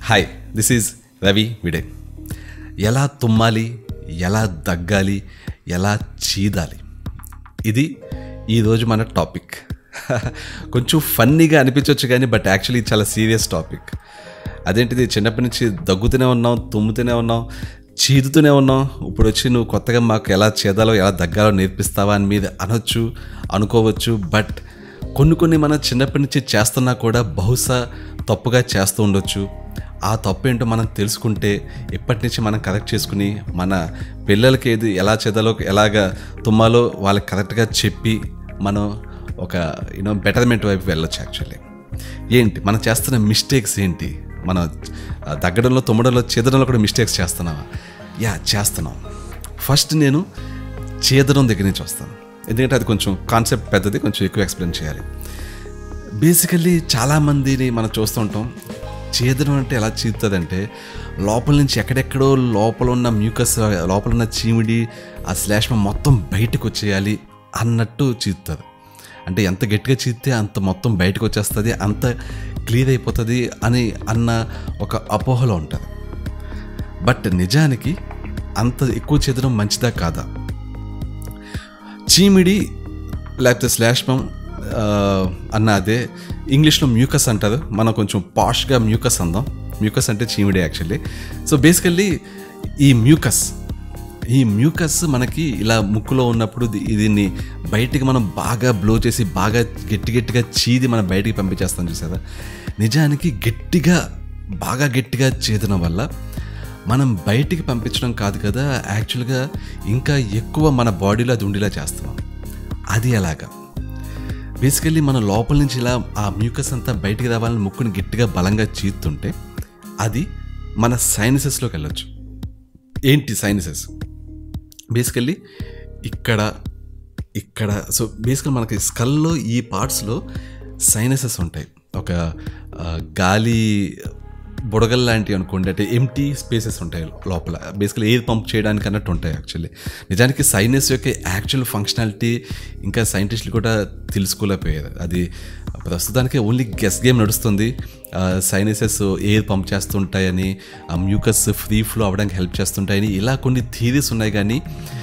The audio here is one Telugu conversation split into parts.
హాయ్ దిస్ ఈజ్ రవి విడే ఎలా తుమ్మాలి ఎలా దగ్గాలి ఎలా చీదాలి ఇది ఈరోజు మన టాపిక్ కొంచెం ఫన్నీగా అనిపించవచ్చు కానీ బట్ యాక్చువల్లీ చాలా సీరియస్ టాపిక్ అదేంటిది చిన్నప్పటి నుంచి దగ్గుతూనే ఉన్నాం తుమ్ముతూనే ఉన్నాం చీదుతూనే ఉన్నాం ఇప్పుడు వచ్చి నువ్వు కొత్తగా మాకు ఎలా చేదాలో ఎలా దగ్గాలో నేర్పిస్తావా అని మీద అనొచ్చు అనుకోవచ్చు బట్ కొన్ని కొన్ని మనం చిన్నప్పటి నుంచి చేస్తున్నా కూడా బహుశా తప్పుగా చేస్తూ ఉండొచ్చు ఆ తప్పు ఏంటో మనం తెలుసుకుంటే ఎప్పటి నుంచి మనం కరెక్ట్ చేసుకుని మన పిల్లలకి ఏది ఎలా చేదాలో ఎలాగ తుమ్మాలో వాళ్ళకి కరెక్ట్గా చెప్పి మనం ఒక యూనో బెటర్మెంట్ వైపు వెళ్ళొచ్చు యాక్చువల్లీ ఏంటి మనం చేస్తున్న మిస్టేక్స్ ఏంటి మనం ఆ, దగ్గడంలో తుమ్మడంలో చేదడంలో కూడా మిస్టేక్స్ చేస్తున్నావా యా చేస్తున్నాం ఫస్ట్ నేను చేదడం దగ్గర నుంచి వస్తాను ఎందుకంటే అది కొంచెం కాన్సెప్ట్ పెద్దది కొంచెం ఎక్కువ ఎక్స్ప్లెయిన్ చేయాలి బేసికల్లీ చాలామందిని మనం చూస్తూ ఉంటాం చేదడం అంటే ఎలా చీదుతుందంటే లోపల నుంచి ఎక్కడెక్కడో లోపల ఉన్న మ్యూకస్ లోపల ఉన్న చీమిడి ఆ శ్లేష్మ మొత్తం బయటకు వచ్చేయాలి అన్నట్టు చీదుతుంది అంటే ఎంత గట్టిగా చీదితే అంత మొత్తం బయటకు వచ్చేస్తుంది అంత క్లియర్ అయిపోతుంది అని అన్న ఒక అపోహలో ఉంటుంది బట్ నిజానికి అంత ఎక్కువ చేదడం మంచిదా కాదా చీమిడి లేకపోతే శ్లేష్మం ఆ, అన్న అదే ఇంగ్లీష్లో మ్యూకస్ అంటారు మనం కొంచెం పాష్గా మ్యూకస్ అందాం మ్యూకస్ అంటే చీమిడి యాక్చువల్లీ సో బేసికల్లీ ఈ మ్యూకస్ ఈ మ్యూకస్ మనకి ఇలా ముక్కులో ఉన్నప్పుడు ది- దీన్ని బయటికి మనం బాగా బ్లో చేసి బాగా గట్టి గట్టిగా చీది మనం బయటికి పంపించేస్తాం చూసారా నిజానికి గట్టిగా బాగా గట్టిగా చేదడం వల్ల మనం బయటికి పంపించడం కాదు కదా యాక్చువల్గా ఇంకా ఎక్కువ మన బాడీలో అది ఉండేలా చేస్తున్నాం అది ఎలాగా బేసికల్లీ మన లోపల నుంచి ఇలా ఆ మ్యూకస్ అంతా బయటికి రావాలని ముక్కుని గట్టిగా బలంగా చీతుంటే అది మన సైనసెస్లోకి వెళ్ళొచ్చు ఏంటి సైనసెస్ బేసికల్లీ ఇక్కడ ఇక్కడ సో బేసికల్ మనకి స్కల్లో ఈ పార్ట్స్లో సైనసెస్ ఉంటాయి ఒక ఆ, గాలి బుడగల్ లాంటివి అనుకోండి అంటే ఎంటీ స్పేసెస్ ఉంటాయి లోపల బేసికలీ ఎయిర్ పంప్ చేయడానికి అన్నట్టు ఉంటాయి యాక్చువల్లీ నిజానికి సైనస్ యొక్క యాక్చువల్ ఫంక్షనాలిటీ ఇంకా సైంటిస్టులు కూడా తెలుసుకోలేకపోయారు అది ప్రస్తుతానికి ఓన్లీ గెస్ గేమ్ నడుస్తుంది సైనసెస్ ఎయిర్ పంప్ చేస్తుంటాయని ఆ మ్యూకస్ ఫ్రీ ఫ్లో అవ్వడానికి హెల్ప్ చేస్తుంటాయని ఇలా కొన్ని థీరీస్ ఉన్నాయి కానీ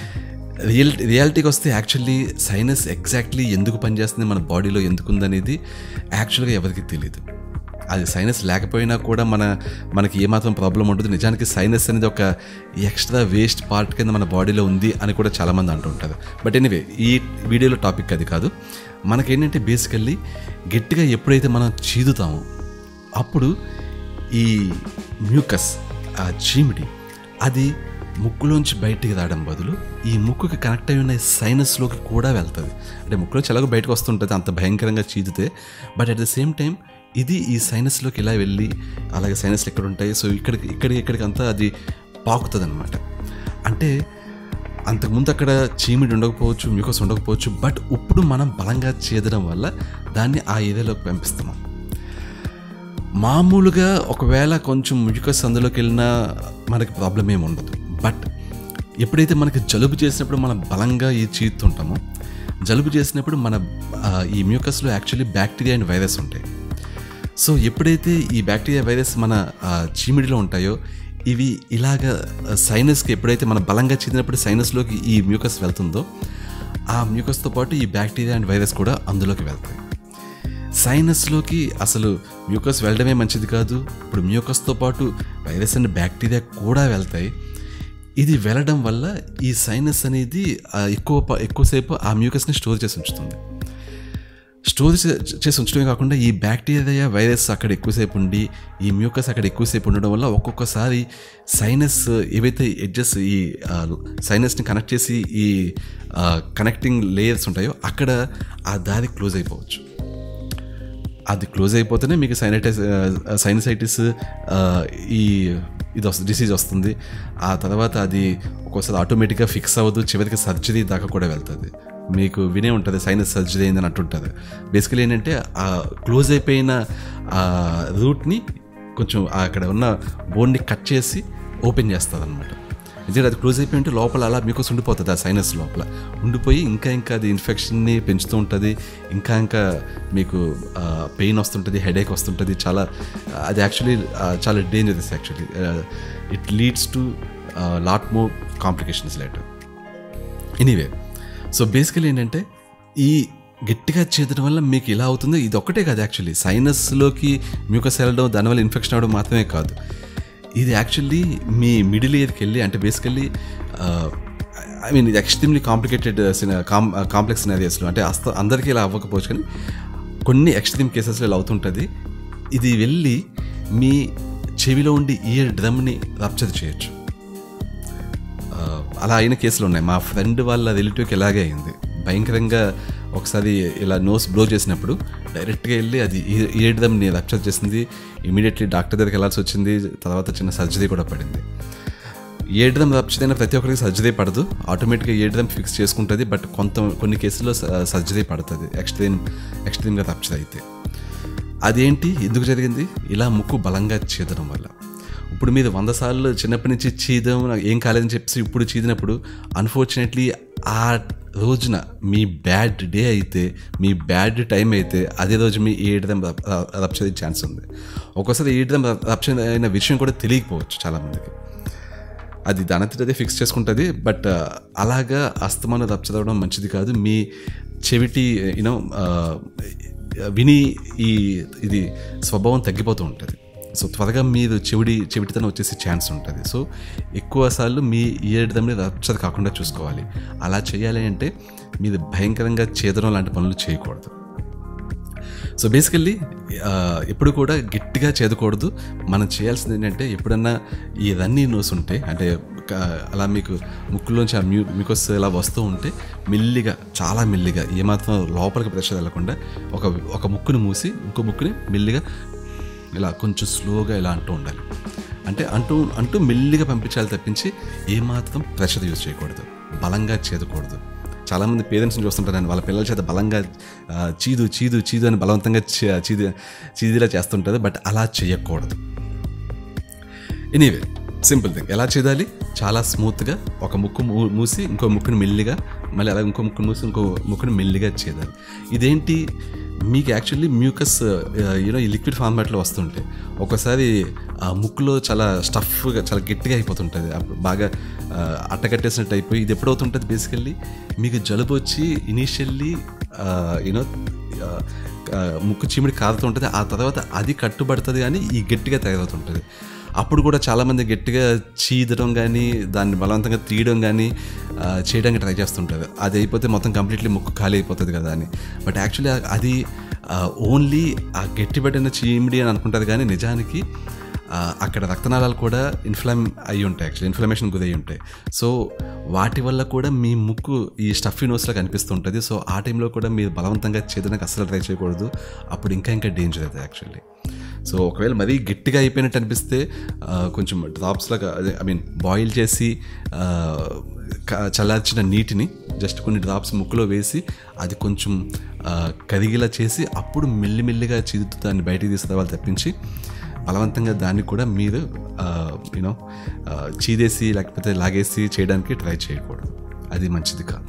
రియల్ రియాలిటీకి వస్తే యాక్చువల్లీ సైనస్ ఎగ్జాక్ట్లీ ఎందుకు పనిచేస్తుంది మన బాడీలో ఎందుకు ఉందనేది యాక్చువల్గా ఎవరికి తెలియదు అది సైనస్ లేకపోయినా కూడా మన మనకి ఏమాత్రం ప్రాబ్లం ఉంటుంది నిజానికి సైనస్ అనేది ఒక ఎక్స్ట్రా వేస్ట్ పార్ట్ కింద మన బాడీలో ఉంది అని కూడా చాలామంది అంటుంటారు బట్ ఎనీవే ఈ వీడియోలో టాపిక్ అది కాదు మనకేంటంటే బేసికల్లీ గట్టిగా ఎప్పుడైతే మనం చీదుతామో అప్పుడు ఈ మ్యూకస్ ఆ చీమిడి అది ముక్కులోంచి బయటికి రావడం బదులు ఈ ముక్కుకి కనెక్ట్ అయి ఉన్న సైనస్లోకి కూడా వెళ్తుంది అంటే ముక్కులో చల్లగా బయటకు వస్తుంటుంది అంత భయంకరంగా చీదితే but at the same time ఇది ఈ సైనస్లోకి ఇలా వెళ్ళి అలాగే సైనస్లు ఎక్కడ ఉంటాయి సో ఇక్కడికి ఇక్కడికి ఇక్కడికి అంతా అది పాకుతుంది అనమాట అంటే అంతకుముందు అక్కడ చీమిడి ఉండకపోవచ్చు మ్యూకస్ ఉండకపోవచ్చు బట్ ఇప్పుడు మనం బలంగా చేదడం వల్ల దాన్ని ఆ ఏరియాలోకి పంపిస్తున్నాం మామూలుగా ఒకవేళ కొంచెం మ్యూకస్ అందులోకి వెళ్ళినా మనకి ప్రాబ్లం ఏమి ఉండదు బట్ ఎప్పుడైతే మనకి జలుబు చేసినప్పుడు మనం బలంగా ఈ చీతుంటామో జలుబు చేసినప్పుడు మన ఆ, ఈ మ్యూకస్లో యాక్చువల్లీ బ్యాక్టీరియా అండ్ వైరస్ ఉంటాయి సో ఎప్పుడైతే ఈ బ్యాక్టీరియా వైరస్ మన ఆ, చీమిడిలో ఉంటాయో ఇవి ఇలాగ సైనస్కి ఎప్పుడైతే మనం బలంగా చీదినప్పుడు సైనస్లోకి ఈ మ్యూకస్ వెళ్తుందో ఆ మ్యూకస్తో పాటు ఈ బ్యాక్టీరియా అండ్ వైరస్ కూడా అందులోకి వెళ్తాయి సైనస్లోకి అసలు మ్యూకస్ వెళ్ళడమే మంచిది కాదు ఇప్పుడు మ్యూకస్తో పాటు వైరస్ అండ్ బ్యాక్టీరియా కూడా వెళ్తాయి ఇది వెళ్ళడం వల్ల ఈ సైనస్ అనేది ఆ, ఎక్కువ ప- ఎక్కువసేపు ఆ మ్యూకస్ని స్టోర్ చేసి ఉంచుతుంది స్టోర్ చే- చేసి ఉంచడమే కాకుండా ఈ బ్యాక్టీరియా వైరస్ అక్కడ ఎక్కువసేపు ఉండి ఈ మ్యూకస్ అక్కడ ఎక్కువసేపు ఉండడం వల్ల ఒక్కొక్కసారి సైనస్ ఏవైతే ఎడ్జెస్ ఈ ఆ, సైనస్ని కనెక్ట్ చేసి ఈ ఆ, కనెక్టింగ్ లేయర్స్ ఉంటాయో అక్కడ ఆ దారి క్లోజ్ అయిపోవచ్చు అది క్లోజ్ అయిపోతేనే మీకు సైనటైస్ సైనసైటిస్ ఈ ఇది వస్తుంది డిసీజ్ వస్తుంది ఆ తర్వాత అది ఒక్కోసారి ఆటోమేటిక్గా ఫిక్స్ అవ్వదు చివరికి సర్జరీ దాకా కూడా వెళ్తుంది మీకు వినే ఉంటుంది సైనస్ సర్జరీ అయిందని అంటుంటుంది బేసికలీ ఏంటంటే ఆ క్లోజ్ అయిపోయిన ఆ రూట్ని కొంచెం అక్కడ ఉన్న బోన్ని కట్ చేసి ఓపెన్ చేస్తుంది అనమాట ఎందుకంటే అది క్లోజ్ అయిపోయి ఉంటే లోపల అలా మీకు ఉండిపోతుంది ఆ సైనస్ లోపల ఉండిపోయి ఇంకా ఇంకా అది ఇన్ఫెక్షన్ని పెంచుతూ ఉంటుంది ఇంకా ఇంకా మీకు పెయిన్ వస్తుంటుంది హెడేక్ వస్తుంటుంది చాలా అది యాక్చువల్లీ చాలా dangerous actually it leads to lot more complications later anyway so basically ఏంటంటే ఈ గట్టిగా చేదడం వల్ల మీకు ఇలా అవుతుందో ఇది ఒక్కటే కాదు యాక్చువల్లీ సైనస్లోకి మ్యూకస్ వెళ్ళడం దానివల్ల ఇన్ఫెక్షన్ అవ్వడం మాత్రమే కాదు ఇది యాక్చువల్లీ మీ మిడిల్ ఇయర్కి వెళ్ళి అంటే బేసికల్లీ ఐ మీన్ ఇది ఎక్స్ట్రీమ్లీ కాంప్లికేటెడ్ కాం కాంప్లెక్స్ సినారియోస్లో అంటే అస్త అందరికీ ఇలా అవ్వకపోవచ్చు కానీ కొన్ని ఎక్స్ట్రీమ్ కేసెస్లో ఇలా అవుతుంటుంది ఇది వెళ్ళి మీ చెవిలో ఉండి ఇయర్ డ్రమ్ని రప్చర్ చేయొచ్చు ఆ, అలా అయిన కేసులు ఉన్నాయి మా ఫ్రెండ్ వాళ్ళ రిలేటివ్కి ఇలాగే అయింది భయంకరంగా ఒకసారి ఇలా నోస్ బ్లో చేసినప్పుడు డైరెక్ట్గా వెళ్ళి అది ఇయర్దమ్ని రప్చర్ చేసింది ఇమీడియట్లీ డాక్టర్ దగ్గరికి వెళ్ళాల్సి వచ్చింది తర్వాత చిన్న సర్జరీ కూడా పడింది ఏడదం రప్చర్ అయిన ప్రతి ఒక్కరికి సర్జరీ పడదు ఆటోమేటిక్గా ఏడదం ఫిక్స్ చేసుకుంటుంది బట్ కొంత కొన్ని కేసుల్లో సర్జరీ పడుతుంది ఎక్స్ట్రీమ్ ఎక్స్ట్రీమ్గా రప్చర్ అయితే అదేంటి ఎందుకు జరిగింది ఇలా ముక్కు బలంగా చీదడం వల్ల ఇప్పుడు మీరు వంద సార్లు చిన్నప్పటి నుంచి చీదం నాకు ఏం కాలేదని చెప్పి ఇప్పుడు చీదినప్పుడు అన్ఫార్చునేట్లీ ఆ రోజున మీ బ్యాడ్ డే అయితే మీ బ్యాడ్ టైం అయితే అదే రోజు మీ ఏడదం రప్చర్ అయ్యే ఛాన్స్ ఉంది ఒక్కోసారి ఏడదం రప్చర్ అయిన విషయం కూడా తెలియకపోవచ్చు చాలామందికి అది దానంతట అదే ఫిక్స్ చేసుకుంటుంది బట్ అలాగా అస్తమానం రప్చర్ అవ్వడం మంచిది కాదు మీ చెవిటి యూనో విని ఈ ఇది స్వభావం తగ్గిపోతూ ఉంటుంది సో త్వరగా మీరు చెవిడి చెవిటితనం వచ్చేసే ఛాన్స్ ఉంటుంది సో ఎక్కువ సార్లు మీ ఇయర్దమ్ని రప్చర్ కాకుండా చూసుకోవాలి అలా చేయాలి అంటే మీరు భయంకరంగా చేదడం లాంటి పనులు చేయకూడదు సో బేసికల్లీ ఎప్పుడు కూడా గట్టిగా చేదకూడదు మనం చేయాల్సింది ఏంటంటే ఎప్పుడన్నా ఈ రన్నీ నోస్ ఉంటే అంటే క- అలా మీకు ముక్కులోంచి ఆ మ్యూ మ్యూకస్ ఇలా వస్తూ ఉంటే మెల్లిగా చాలా మెల్లిగా ఏమాత్రం లోపలికి ప్రెషర్ వెళ్ళకుండా ఒక ఒక ముక్కుని మూసి ఇంకో ముక్కుని మెల్లిగా ఇలా కొంచెం స్లోగా ఇలా అంటూ ఉండాలి అంటే అంటూ అంటూ మెల్లిగా పంపించాలి తప్పించి ఏమాత్రం ప్రెషర్ యూజ్ చేయకూడదు బలంగా చేదకూడదు చాలామంది పేరెంట్స్ని చూస్తుంటారు నేను వాళ్ళ పిల్లల చేత బలంగా ఆ, చీదు చీదు చీదు అని బలవంతంగా చీ- చీది చీదిలా చేస్తుంటుంది బట్ అలా చేయకూడదు ఎనీవే సింపుల్ థింగ్ ఎలా చేయాలి చాలా స్మూత్గా ఒక ముక్కు మూ- మూసి ఇంకో ముక్కుని మెల్లిగా మళ్ళీ అలా ఇంకో ముక్కుని మూసి ఇంకో ముక్కుని మెల్లిగా చేయాలి ఇదేంటి మీకు యాక్చువల్లీ మ్యూకస్ యూనో ఈ లిక్విడ్ ఫార్మాట్లో వస్తుంటే ఒకసారి ఆ ముక్కులో చాలా స్టఫ్గా చాలా గట్టిగా అయిపోతుంటుంది అప్పుడు బాగా ఆ, అట్టకట్టేసినట్టు అయిపోయి ఇది ఎప్పుడవుతుంటుంది బేసికల్లీ మీకు జలుబు వచ్చి ఇనీషియల్లీ యూనో ముక్కు చీమిడి కారుతూ ఉంటుంది ఆ తర్వాత అది కట్టుబడుతుంది కానీ ఈ గట్టిగా తయారవుతుంటుంది అప్పుడు కూడా చాలామంది గట్టిగా చీదడం కానీ దాన్ని బలవంతంగా తీయడం కానీ ఆ, చేయడానికి ట్రై చేస్తుంటారు అది అయిపోతే మొత్తం కంప్లీట్లీ ముక్కు ఖాళీ అయిపోతుంది కదా అని బట్ యాక్చువల్లీ అది ఓన్లీ ఆ గట్టిపడిన చీమిడి అని అనుకుంటారు కానీ నిజానికి ఆ, అక్కడ రక్తనాళాలు కూడా ఇన్ఫ్లమ్ అయి ఉంటాయి యాక్చువల్లీ ఇన్ఫ్లమేషన్ గురై ఉంటాయి సో వాటి వల్ల కూడా మీ ముక్కు ఈ స్టఫీ నోస్లో కనిపిస్తుంటుంది సో ఆ టైంలో కూడా మీరు బలవంతంగా చేదడానికి అస్సలు ట్రై చేయకూడదు అప్పుడు ఇంకా ఇంకా డేంజర్ అది యాక్చువల్లీ సో ఒకవేళ మరీ గట్టిగా అయిపోయినట్టు అనిపిస్తే ఆ, కొంచెం డ్రాప్స్ లాగా అదే ఐ మీన్ బాయిల్ చేసి ఆ, క- చల్లార్చిన నీటిని జస్ట్ కొన్ని డ్రాప్స్ ముక్కులో వేసి అది కొంచెం ఆ, కరిగేలా చేసి అప్పుడు మెల్లిమెల్లిగా చీదుతూ దాన్ని బయటికి తీసిన వాళ్ళు తప్పించి బలవంతంగా దాన్ని కూడా మీరు యూనో చీదేసి లేకపోతే లాగేసి చేయడానికి ట్రై చేయకూడదు అది మంచిది కాదు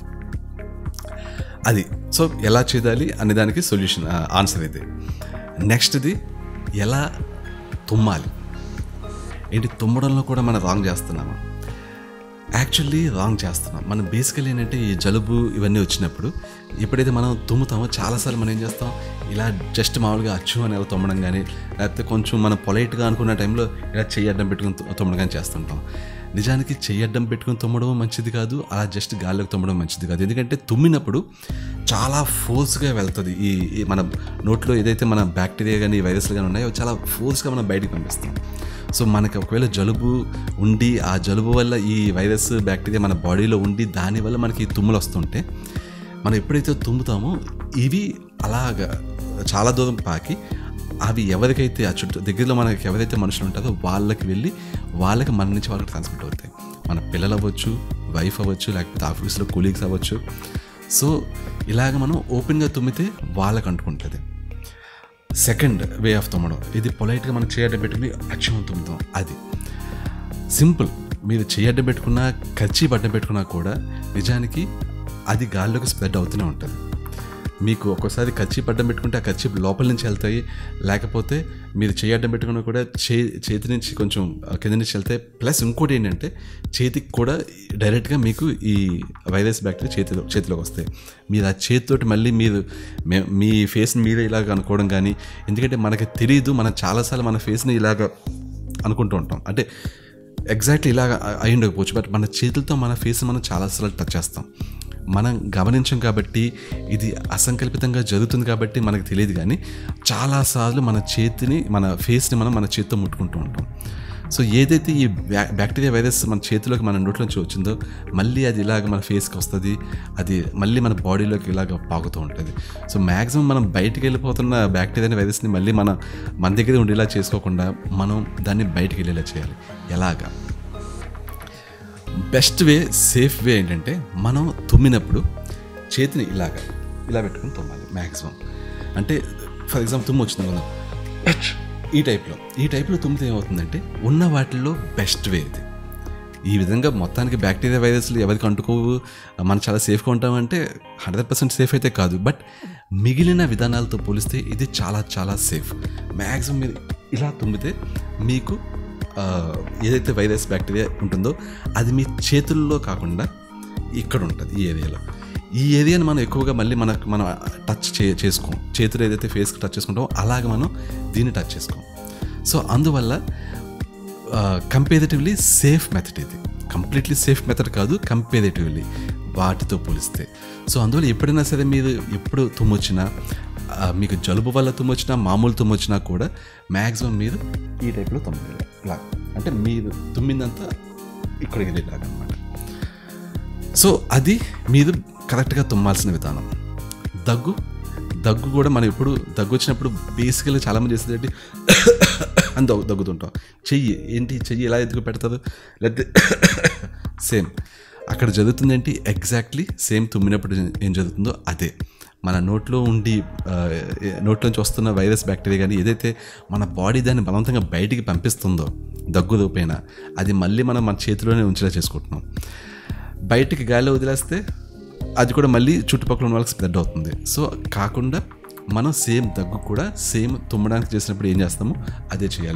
అది సో ఎలా చేయాలి అనే దానికి సొల్యూషన్ ఆన్సర్ ఇది నెక్స్ట్ది ఎలా తుమ్మాలి ఏంటి తుమ్మడంలో కూడా మనం రాంగ్ చేస్తున్నామా యాక్చువల్లీ రాంగ్ చేస్తున్నాం మనం బేసికలీ ఏంటంటే ఈ జలుబు ఇవన్నీ వచ్చినప్పుడు ఎప్పుడైతే మనం తుమ్ముతామో చాలాసార్లు మనం ఏం చేస్తాం ఇలా జస్ట్ మామూలుగా అచ్చు అని ఇలా తుమ్మడం కానీ లేకపోతే కొంచెం మనం పొలైట్గా అనుకున్న టైంలో ఇలా చెయ్యి అడ్డం పెట్టుకుని తు- తుమ్మడం కానీ చేస్తుంటాం నిజానికి చెయ్యి అడ్డం పెట్టుకుని తుమ్మడం మంచిది కాదు అలా జస్ట్ గాల్లోకి తుమ్మడం మంచిది కాదు ఎందుకంటే తుమ్మినప్పుడు చాలా ఫోర్స్గా వెళ్తుంది ఈ ఈ మన నోట్లో ఏదైతే మన బ్యాక్టీరియా కానీ వైరస్లు కానీ ఉన్నాయో అవి చాలా ఫోర్స్గా మనం బయటికి పంపిస్తాం సో మనకి ఒకవేళ జలుబు ఉండి ఆ జలుబు వల్ల ఈ వైరస్ బ్యాక్టీరియా మన బాడీలో ఉండి దానివల్ల మనకి ఈ తుమ్ములు వస్తుంటే మనం ఎప్పుడైతే తుమ్ముతామో ఇవి అలాగా చాలా దూరం పాకి అవి ఎవరికైతే ఆ చుట్టూ దగ్గరలో మనకి ఎవరైతే మనుషులు ఉంటారో వాళ్ళకి వెళ్ళి వాళ్ళకి మన నుంచి వాళ్ళకి ట్రాన్స్మిట్ అవుతాయి మన పిల్లలు అవ్వచ్చు వైఫ్ అవ్వచ్చు లేకపోతే ఆఫీస్లో కొలీగ్స్ అవ్వచ్చు సో ఇలాగ మనం ఓపెన్గా తుమ్మితే వాళ్ళకి అంటుకుంటుంది సెకండ్ వే ఆఫ్ తుమ్మడం ఇది పొలైట్గా మనం చేయడం పెట్టుకుని అక్షం తుమ్ముతాం అది సింపుల్ మీరు చేయడ్డం పెట్టుకున్నా ఖర్చీ అడ్డం పెట్టుకున్నా కూడా నిజానికి అది గాల్లోకి స్ప్రెడ్ అవుతూనే ఉంటుంది మీకు ఒక్కోసారి కచ్చి పడ్డం పెట్టుకుంటే ఆ కచ్చి లోపల నుంచి వెళ్తాయి లేకపోతే మీరు చేయి అడ్డం పెట్టుకున్నా కూడా చే చేతి నుంచి కొంచెం కింద నుంచి వెళ్తాయి ప్లస్ ఇంకోటి ఏంటంటే చేతికి కూడా డైరెక్ట్గా మీకు ఈ వైరస్ బ్యాక్టీరియా చేతిలో చేతిలోకి వస్తాయి మీరు ఆ చేతితోటి మళ్ళీ మీరు మే- మీ ఫేస్ని మీరే ఇలాగ అనుకోవడం కానీ ఎందుకంటే మనకి తెలియదు మనం చాలాసార్లు మన ఫేస్ని ఇలాగ అనుకుంటూ ఉంటాం అంటే ఎగ్జాక్ట్లీ ఇలాగ అయి ఉండకపోవచ్చు బట్ మన చేతులతో మన ఫేస్ మనం చాలాసార్లు టచ్ చేస్తాం మనం గమనించం కాబట్టి ఇది అసంకల్పితంగా జరుగుతుంది కాబట్టి మనకు తెలియదు కానీ చాలాసార్లు మన చేతిని మన ఫేస్ని మనం మన చేతితో ముట్టుకుంటూ ఉంటాం సో ఏదైతే ఈ బ్యా బ్యాక్టీరియా వైరస్ మన చేతిలోకి మన నోట్లోంచి వచ్చిందో మళ్ళీ అది ఇలాగ మన ఫేస్కి వస్తుంది అది మళ్ళీ మన బాడీలోకి ఇలాగ పాకుతూ ఉంటుంది సో మ్యాక్సిమం మనం బయటికి వెళ్ళిపోతున్న బ్యాక్టీరియా వైరస్ని మళ్ళీ మన మన దగ్గర ఉండేలా చేసుకోకుండా మనం దాన్ని బయటికి వెళ్ళేలా చేయాలి ఎలాగా బెస్ట్ వే సేఫ్ వే ఏంటంటే మనం తుమ్మినప్పుడు చేతిని ఇలాగ ఇలా పెట్టుకుని తుమ్మాలి మ్యాక్సిమం అంటే ఫర్ ఎగ్జాంపుల్ తుమ్ము వచ్చింది అనుకుందాం ఈ టైప్లో ఈ టైప్లో తుమ్మితే ఏమవుతుందంటే ఉన్న వాటిల్లో బెస్ట్ వే ఇది ఈ విధంగా మొత్తానికి బ్యాక్టీరియా వైరస్లు ఎవరికి అంటుకోవు మనం చాలా సేఫ్గా ఉంటామంటే హండ్రెడ్ పర్సెంట్ సేఫ్ అయితే కాదు బట్ మిగిలిన విధానాలతో పోలిస్తే ఇది చాలా చాలా సేఫ్ మ్యాక్సిమం మీరు ఇలా తుమ్మితే మీకు ఆ, ఏదైతే వైరస్ బ్యాక్టీరియా ఉంటుందో అది మీ చేతుల్లో కాకుండా ఇక్కడ ఉంటుంది ఈ ఏరియాలో ఈ ఏరియాని మనం ఎక్కువగా మళ్ళీ మనకు మనం టచ్ చే చేసుకోం చేతులు ఏదైతే ఫేస్కి టచ్ చేసుకుంటామో అలాగే మనం దీన్ని టచ్ చేసుకోం సో అందువల్ల కంపేరేటివ్లీ సేఫ్ మెథడ్ ఇది కంప్లీట్లీ సేఫ్ మెథడ్ కాదు కంపేరేటివ్లీ వాటితో పోలిస్తే సో అందువల్ల ఎప్పుడైనా సరే మీరు ఎప్పుడు తుమ్మొచ్చినా ఆ, మీకు జలుబు వల్ల తుమ్మొచ్చినా మామూలు తుమ్మొచ్చినా కూడా మ్యాక్సిమం మీరు ఈ టైప్లో తుమ్మాలి ఇలా అంటే మీరు తుమ్మిందంతా ఇక్కడికి వెళ్ళేలాగా అనమాట సో అది మీరు కరెక్ట్గా తుమ్మాల్సిన విధానం దగ్గు దగ్గు కూడా మనం ఎప్పుడు దగ్గు వచ్చినప్పుడు బేసికల్గా చాలామంది చేసేది ఏంటి అని దగ్గు దగ్గుతుంటాం చెయ్యి ఏంటి చెయ్యి ఎలా ఎదుగు పెడతారు లేకపోతే సేమ్ అక్కడ జరుగుతుంది ఏంటి ఎగ్జాక్ట్లీ సేమ్ తుమ్మినప్పుడు ఏం జరుగుతుందో అదే మన నోట్లో ఉండి ఆ, నోట్లోంచి వస్తున్న వైరస్ బ్యాక్టీరియా కానీ ఏదైతే మన బాడీ దాన్ని బలవంతంగా బయటికి పంపిస్తుందో దగ్గు రూపేణ అది మళ్ళీ మనం మన చేతిలోనే ఉంచేలా చేసుకుంటున్నాం బయటికి గాలిలో వదిలేస్తే అది కూడా మళ్ళీ చుట్టుపక్కల ఉన్న వాళ్ళకి స్ప్రెడ్ అవుతుంది సో కాకుండా మనం సేమ్ దగ్గు కూడా సేమ్ తుమ్మడానికి చేసినప్పుడు ఏం చేస్తామో అదే చేయాలి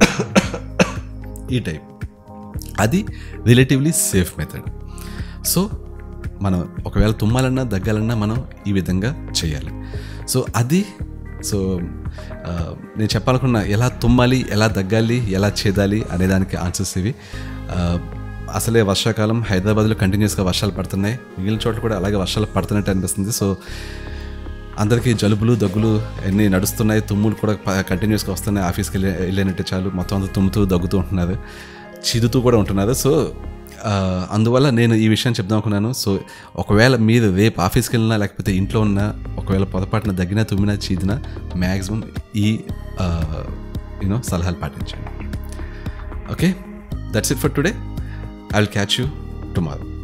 ఈ టైప్ అది రిలేటివ్లీ సేఫ్ మెథడ్ సో మనం ఒకవేళ తుమ్మాలన్నా దగ్గాలన్నా మనం ఈ విధంగా చేయాలి సో అది సో ఆ, నేను చెప్పాలనుకున్న ఎలా తుమ్మాలి ఎలా దగ్గాలి ఎలా చేదాలి అనే దానికి ఆన్సర్స్ ఇవి ఆ, అసలే వర్షాకాలం హైదరాబాద్లో కంటిన్యూస్గా వర్షాలు పడుతున్నాయి మిగిలిన చోట్ల కూడా అలాగే వర్షాలు పడుతున్నట్టు అనిపిస్తుంది సో అందరికీ జలుబులు దగ్గులు అన్నీ నడుస్తున్నాయి తుమ్ములు కూడా కంటిన్యూస్గా వస్తున్నాయి ఆఫీస్కి వెళ్ళి వెళ్ళినట్టు చాలు మొత్తం అంతా తుమ్ముతూ దగ్గుతూ ఉంటున్నారు చిదుతూ కూడా ఉంటున్నారు సో ఆ, అందువల్ల నేను ఈ విషయం చెప్దాం అనుకున్నాను సో ఒకవేళ మీరు రేపు ఆఫీస్కి వెళ్ళినా లేకపోతే ఇంట్లో ఉన్నా ఒకవేళ పొరపాటున దగ్గినా తుమ్మినా చీదినా మ్యాక్సిమం ఈ యూనో సలహాలు పాటించండి okay that's it for today I will catch you tomorrow